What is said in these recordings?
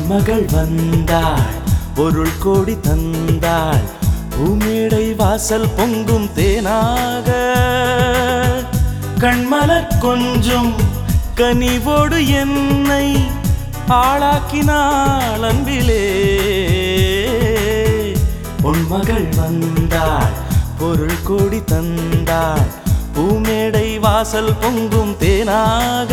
பொன்மகள் வந்தாள் பொருள் கோடி தந்தாள் பூமேடை வாசல் பொங்கும் தேனாக கண்மலர் கொஞ்சம் கனிவோடு என்னை ஆளாக்கினாள் அன்பிலே பொன்மகள் வந்தாள் பொருள் கோடி தந்தாள் பூமேடை வாசல் பொங்கும் தேனாக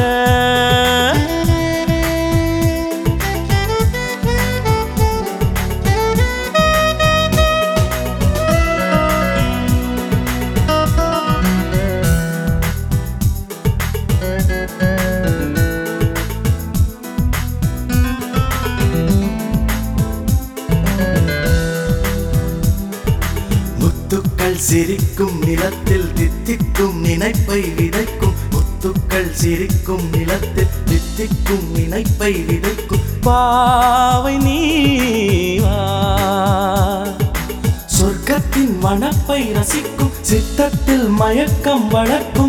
முத்துக்கள் சிரிக்கும் நிலத்தில் தித்திக்கும் நினைப்பை விதைக்கும் முத்துக்கள் சிரிக்கும் நிலத்தில் தித்திக்கும் நினைப்பை விதைக்கும் பாவை நீவா சொர்க்கத்தின் மணப்பை ரசிக்கும் சித்தத்தில் மயக்கம் வளர்க்கும்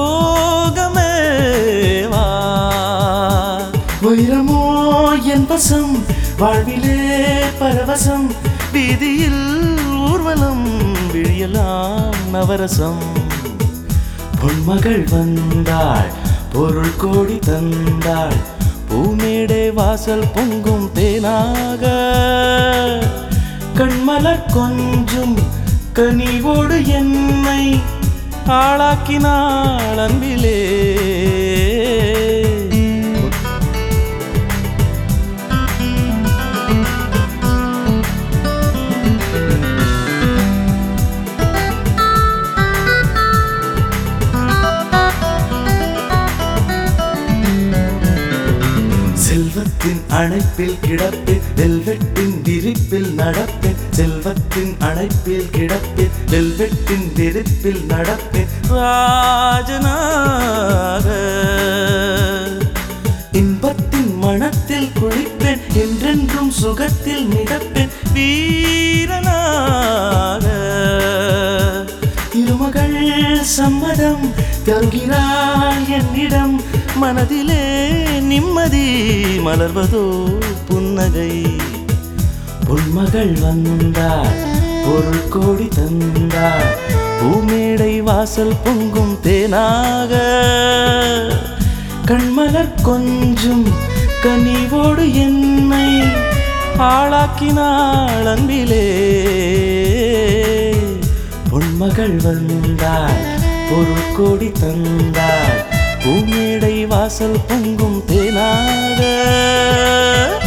யோகமேவா வைரமோ என் வசம் வாழ்விலே பரவசம் வீதியில் ஊர்வலம் விழியலாம் நவரசம் பொன்மகள் வந்தாள் பொருள் கோடி தந்தாள் பூமேடை வாசல் பொங்கும் தேனாக கண்மலர் கொஞ்சும் கனிவோடு என்னை ஆளாக்கினாள் அன்பிலே செல்வத்தின் அணைப்பில் கிடப்பேன் வெல்வெட்டின் விரிப்பில் நடப்பேன் செல்வத்தின் அணைப்பில் கிடப்பேன் வெல்வெட்டின் விரிப்பில் நடப்பேன் ராஜனாக இன்பத்தின் மனத்தில் குளிப்பேன் என்றென்றும் சுகத்தில் மிதப்பேன் வீரனாக திருமகள் சம்மதம் தருகிறாள் என்னிடம் மனதிலே நிம்மதி மலர்வதோ புன்னகை பொன்மகள் வந்தாள் பொருள் கோடி தந்தாள் பூமேடை வாசல் பொங்கும் தேனாக கண்மலர் கொஞ்சும் கனிவோடு என்னை ஆளாக்கினாள் அன்பிலே பொன்மகள் வந்தாள் பொருள் கோடி தந்தாள் பூமேடை வாசல் பொங்கும் தேனாக